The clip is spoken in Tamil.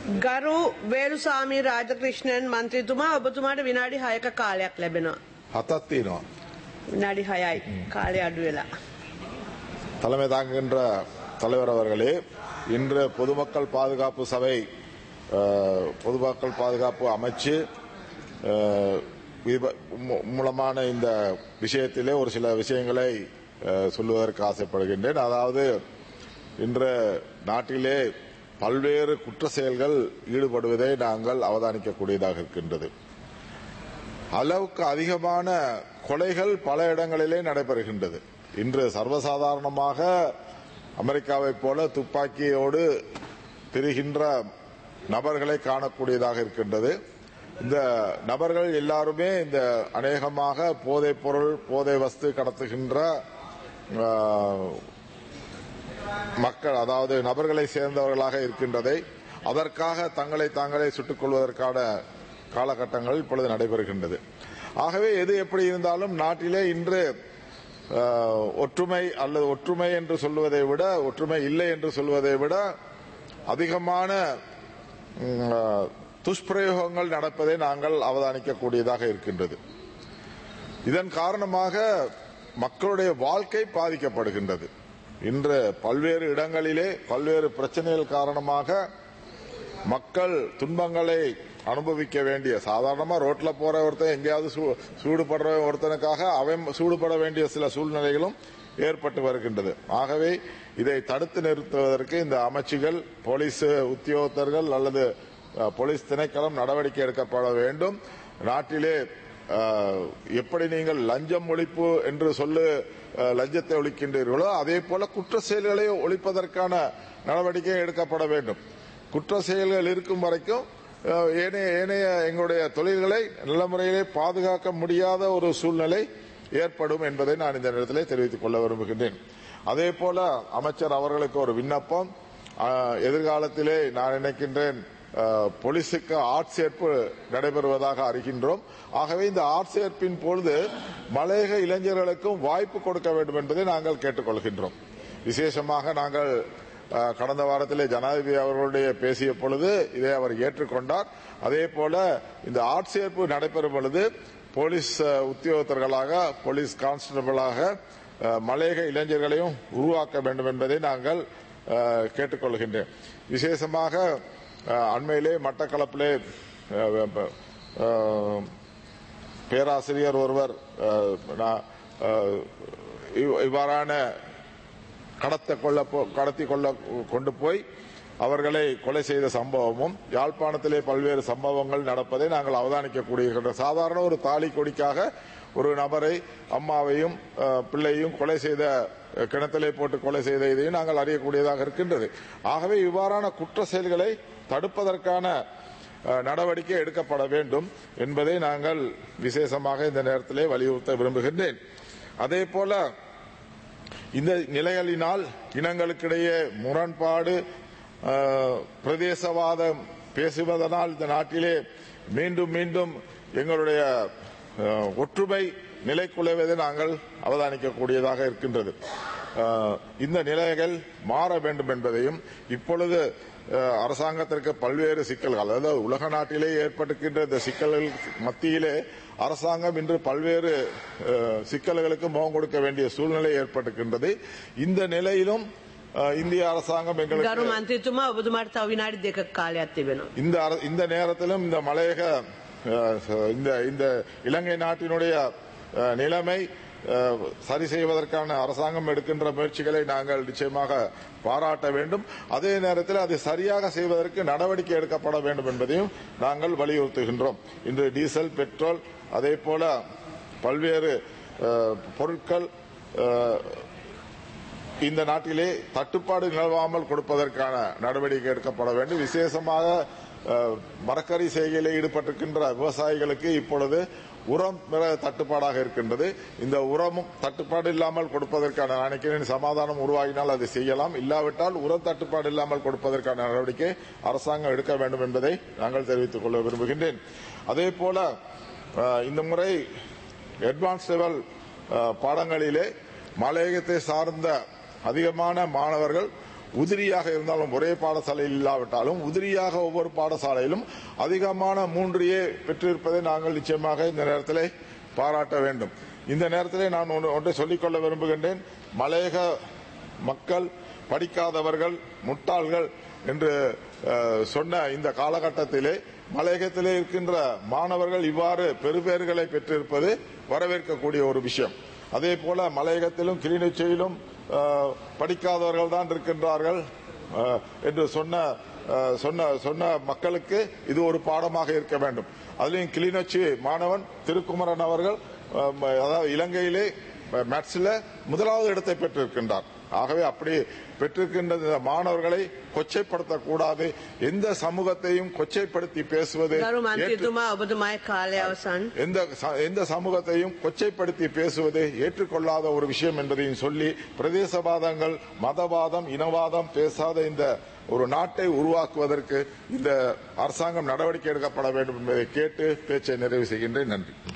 ගරු වේලුසාමී රාජකෘෂ්ණන් මන්ත්‍රීතුමා ඔබතුමාට විනාඩි 6ක කාලයක් ලැබෙනවා. හතක් තියෙනවා. විනාඩි 6යි කාලය අඩු වෙලා. தலைமை தாங்குகின்ற தலைவர் அவர்களே இன்று பொதுமக்கள் பாதுகாப்பு சபை அஹ், பொதுமக்கள் பாதுகாப்பு அமைச்சு அஹ், இது- மூ- மூலமான இந்த விஷயத்திலே ஒரு சில விஷயங்களை அஹ், சொல்லுவதற்கு ஆசைப்படுகின்றேன் அதாவது இன்று நாட்டிலே பல்வேறு குற்ற செயல்கள் ஈடுபடுவதை நாங்கள் அவதானிக்கக்கூடியதாக இருக்கின்றது அளவுக்கு அதிகமான கொலைகள் பல இடங்களிலே நடைபெறுகின்றது இன்று சர்வசாதாரணமாக அமெரிக்காவைப் போல துப்பாக்கியோடு திரிகின்ற நபர்களை காணக்கூடியதாக இருக்கின்றது இந்த நபர்கள் எல்லாருமே இந்த அநேகமாக போதைப் பொருள் போதை வஸ்து கடத்துகின்ற ஆஹ், மக்கள் அதாவது நபர்களை சேர்ந்தவர்களாக இருக்கின்றதை அதற்காக தங்களை தாங்களே சுட்டுக் கொள்வதற்கான காலகட்டங்கள் இப்பொழுது நடைபெறுகின்றது ஆகவே எது எப்படி இருந்தாலும் நாட்டிலே இன்று அஹ், ஒற்றுமை அல்லது ஒற்றுமை என்று சொல்வதை விட ஒற்றுமை இல்லை என்று சொல்வதை விட அதிகமான ம், அஹ், துஷ்பிரயோகங்கள் நடப்பதை நாங்கள் அவதானிக்கக்கூடியதாக இருக்கின்றது இதன் காரணமாக மக்களுடைய வாழ்க்கை பாதிக்கப்படுகின்றது இன்று பல்வேறு இடங்களிலே பல்வேறு பிரச்சனைகள் காரணமாக மக்கள் துன்பங்களை அனுபவிக்க வேண்டிய சாதாரணமா ரோட்ல போற ஒருத்தன் எங்கேயாவது சூ- சூடுபடுற ஒருத்தனுக்காக அவன் சூடுபட வேண்டிய சில சூழ்நிலைகளும் ஏற்பட்டு வருகின்றது ஆகவே இதை தடுத்து நிறுத்துவதற்கு இந்த அமைச்சுகள் போலீஸ் உத்தியோகத்தர்கள் அல்லது அஹ், போலீஸ் திணைக்களம் நடவடிக்கை எடுக்கப்பட வேண்டும் நாட்டிலே அஹ், எப்படி நீங்கள் லஞ்சம் ஒழிப்பு என்று சொல்லு அஹ், லஞ்சத்தை ஒழிக்கின்றீர்களோ அதே போல குற்ற செயல்களை ஒழிப்பதற்கான நடவடிக்கை எடுக்கப்பட வேண்டும் குற்ற செயல்கள் இருக்கும் வரைக்கும் அஹ், ஏனைய ஏனைய எங்களுடைய தொழில்களை நல்ல முறையிலே பாதுகாக்க முடியாத ஒரு சூழ்நிலை ஏற்படும் என்பதை நான் இந்த நேரத்திலே தெரிவித்துக் கொள்ள விரும்புகின்றேன் அதே போல அமைச்சர் அவர்களுக்கு ஒரு விண்ணப்பம் அஹ், எதிர்காலத்திலே நான் நினைக்கின்றேன் அஹ், போலீசுக்கு ஆட்சேர்ப்பு நடைபெறுவதாக அறிகின்றோம் ஆகவே இந்த ஆட்சேர்ப்பின் பொழுது மலையக இளைஞர்களுக்கும் வாய்ப்பு கொடுக்க வேண்டும் என்பதை நாங்கள் கேட்டுக்கொள்கின்றோம் விசேஷமாக நாங்கள் அஹ், கடந்த வாரத்திலே ஜனாதிபதி அவர்களுடைய பேசிய பொழுது இதை அவர் ஏற்றுக்கொண்டார் அதே போல இந்த ஆட்சேர்ப்பு நடைபெறும் பொழுது போலீஸ் அஹ், உத்தியோகத்தர்களாக போலீஸ் கான்ஸ்டபிளாக அஹ், மலையக இளைஞர்களையும் உருவாக்க வேண்டும் என்பதை நாங்கள் அஹ், கேட்டுக்கொள்கின்றேன் விசேஷமாக அஹ், அண்மையிலே மட்டக்களப்பிலே அஹ், அஹ், பேராசிரியர் ஒருவர் அஹ், நான், அஹ், இவ்- இவ்வாறான கடத்த கொள்ள போ- கடத்தி கொள்ள கொண்டு போய் அவர்களை கொலை செய்த சம்பவமும் யாழ்ப்பாணத்திலே பல்வேறு சம்பவங்கள் நடப்பதை நாங்கள் அவதானிக்கக்கூடிய சாதாரண ஒரு தாலி கொடிக்காக ஒரு நபரை அம்மாவையும் அஹ், பிள்ளையும் கொலை செய்த அஹ், கிணத்திலே போட்டு கொலை செய்த இதையும் நாங்கள் அறியக்கூடியதாக இருக்கின்றது ஆகவே இவ்வாறான குற்ற செயல்களை தடுப்பதற்கான அஹ், நடவடிக்கை எடுக்கப்பட வேண்டும் என்பதை நாங்கள் விசேஷமாக இந்த நேரத்திலே வலியுறுத்த விரும்புகின்றேன் அதே போல இந்த நிலைகளினால் இனங்களுக்கிடையே முரண்பாடு அஹ், பிரதேசவாதம் பேசுவதனால் இந்த நாட்டிலே மீண்டும் மீண்டும் எங்களுடைய அஹ், ஒற்றுமை நிலைக்குலைவதை நாங்கள் அவதானிக்கக்கூடியதாக இருக்கின்றது அஹ், இந்த நிலைகள் மாற வேண்டும் என்பதையும் இப்பொழுது அஹ், அரசாங்கத்திற்கு பல்வேறு சிக்கல்கள் அதாவது உலக நாட்டிலே ஏற்பட்டிருக்கின்ற இந்த சிக்கல்கள் மத்தியிலே அரசாங்கம் இன்று பல்வேறு அஹ், சிக்கல்களுக்கு முகம் கொடுக்க வேண்டிய சூழ்நிலை ஏற்பட்டிருக்கின்றது இந்த நிலையிலும் அஹ், இந்திய அரசாங்கம் ගරු எங்களுக்கு මන්ත්‍රීතුමා ඔබතුමාට තව විනාඩි දෙකක කාලයක් තිබෙනවා. இந்த அர- இந்த நேரத்திலும் இந்த மலையக அஹ், இந்த இந்த இலங்கை நாட்டினுடைய அஹ், நிலைமை அஹ், சரி செய்வதற்கான அரசாங்கம் எடுக்கின்ற முயற்சிகளை நாங்கள் நிச்சயமாக பாராட்ட வேண்டும் அதே நேரத்தில் அதை சரியாக செய்வதற்கு நடவடிக்கை எடுக்கப்பட வேண்டும் என்பதையும் நாங்கள் வலியுறுத்துகின்றோம் இன்று டீசல் பெட்ரோல் அதே போல பல்வேறு அஹ், பொருட்கள் அஹ், இந்த நாட்டிலே தட்டுப்பாடு நிலவாமல் கொடுப்பதற்கான நடவடிக்கை எடுக்கப்பட வேண்டும் விசேஷமாக அஹ், மரக்கறி செய்கையில் ஈடுபட்டிருக்கின்ற விவசாயிகளுக்கு இப்பொழுது உரம் மிக தட்டுப்பாடாக இருக்கின்றது இந்த உரமும் தட்டுப்பாடு இல்லாமல் கொடுப்பதற்கான நான் நினைக்கிறேன் சமாதானம் உருவாகினால் அதை செய்யலாம் இல்லாவிட்டால் உரம் தட்டுப்பாடு இல்லாமல் கொடுப்பதற்கான நடவடிக்கை அரசாங்கம் எடுக்க வேண்டும் என்பதை நாங்கள் தெரிவித்துக் கொள்ள விரும்புகின்றேன் அதே போல அஹ், இந்த முறை அட்வான்ஸ் லெவல் அஹ், பாடங்களிலே மலையகத்தை சார்ந்த அதிகமான மாணவர்கள் உதிரியாக இருந்தாலும் ஒரே பாடசாலையில் இல்லாவிட்டாலும் உதிரியாக ஒவ்வொரு பாடசாலையிலும் அதிகமான மூன்று ஏ பெற்றிருப்பதை நாங்கள் நிச்சயமாக இந்த நேரத்தில் பாராட்ட வேண்டும் இந்த நேரத்திலே நான் ஒன்று- ஒன்றை சொல்லிக்கொள்ள விரும்புகின்றேன் மலையக மக்கள் படிக்காதவர்கள் முட்டாள்கள் என்று அஹ், சொன்ன இந்த காலகட்டத்திலே மலையகத்திலே இருக்கின்ற மாணவர்கள் இவ்வாறு பெறுபேறுகளை பெற்றிருப்பது வரவேற்கக்கூடிய ஒரு விஷயம் அதே போல மலையகத்திலும் கிளிநொச்சியிலும் அஹ், படிக்காதவர்கள் தான் இருக்கின்றார்கள் அஹ், என்று சொன்ன அஹ், சொன்ன சொன்ன மக்களுக்கு இது ஒரு பாடமாக இருக்க வேண்டும் அதிலையும் கிளிநொச்சி மாணவன் திருக்குமரன் அவர்கள் அஹ், அதாவது இலங்கையிலே மேத்ஸ்ல முதலாவது இடத்தை பெற்றிருக்கின்றார் ஆகவே அப்படி பெற்றிருக்கின்ற இந்த மாணவர்களை கொச்சைப்படுத்தக்கூடாது எந்த சமூகத்தையும் கொச்சைப்படுத்தி பேசுவது ගරු ஏற்று- මන්ත්‍රීතුමා ඔබතුමායි කාලය අවසන්. எந்த ச- எந்த சமூகத்தையும் கொச்சைப்படுத்தி பேசுவது ஏற்றுக்கொள்ளாத ஒரு விஷயம் என்பதையும் சொல்லி பிரதேசவாதங்கள் மதவாதம் இனவாதம் பேசாத இந்த ஒரு நாட்டை உருவாக்குவதற்கு இந்த அரசாங்கம் நடவடிக்கை எடுக்கப்பட வேண்டும் என்பதை கேட்டு பேச்சை நிறைவு செய்கின்றேன் நன்றி